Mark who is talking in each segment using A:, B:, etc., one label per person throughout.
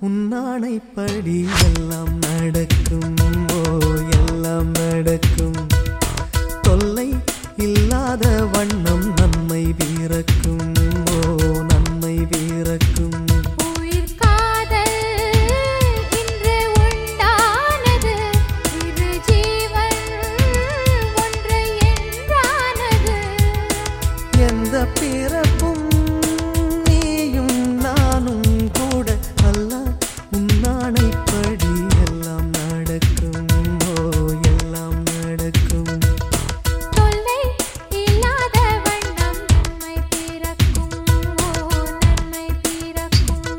A: உன்னானைப்படி எல்லாம் நடக்கும் ஓ எல்லாம் நடக்கும் தொல்லை இல்லாத வண்ணம் நன்மை வீரக்கும் ஓ நன்மை வீரக்கும்
B: உயிர் காதல் இன்று உண்டானது இரு ஜீவன் ஒன்று என்றானது
A: எந்த பிறப்பும் நீயும் நானும் கூட அல்ல உன்னானைப்படி எல்லாம் நடக்கும் ஓ எல்லாம் நடக்கும்
B: தொல்லை இல்லாத வண்ணம் நன்மை பிறக்கும் ஓ நன்மை பிறக்கும்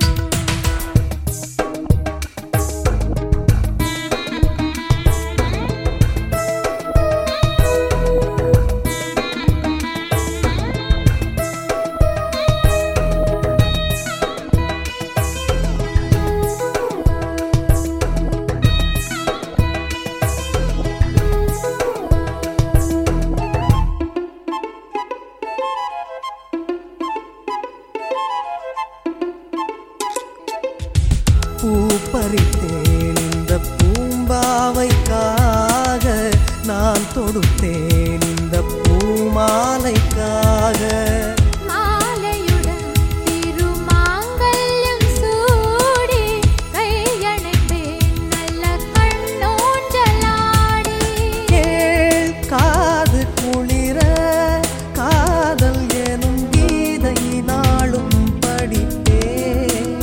A: பூ பறித்தேன் இந்த பூம்பாவைக்காக நான் தொடுத்தேன் இந்த பூமாலைக்காக
B: மாலையுடன் திருமாங்கல்யம் சூடி கையணைப்பேன் நல்ல கண்ணோஞ்சலாடி
A: கேள் காது குளிர காதல் எனும் கீதை நாளும் படித்தேன்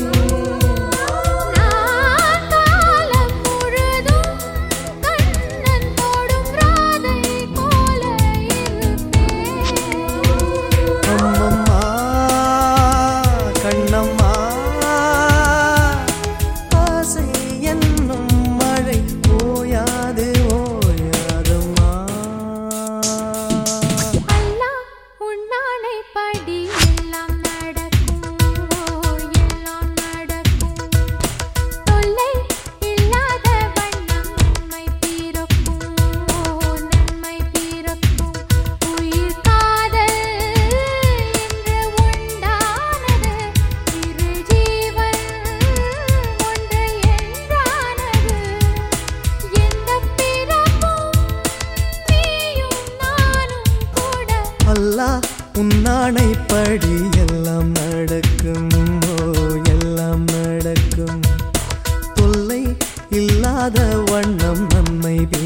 B: நான் காலம் முழுதும் கண்ணன் போடும் ராதை போல இருப்பேன்
A: அம்மம்மா கண்ணம்மா ஆசை என்னும் மழை ஓயாது ஓயாதம்மா
B: அல்லாஹ் உன்னானை படி எல்லாம் நடக்கும் ஓ எல்லாம் நடக்கும் தொல்லை இல்லாத வண்ணம் நன்மை பிறக்கும் ஓ நன்மை பிறக்கும் உயிர் காதல் என்று உண்டானது இரு ஜீவன் ஒன்று என்றானது எந்த பிறப்பும் நீயும் நானும் கூட
A: அல்லாஹ் உன்னானைப்படி எல்லாம் நடக்கும் ஓ எல்லாம் நடக்கும் தொல்லை இல்லாத வண்ணம் நன்மை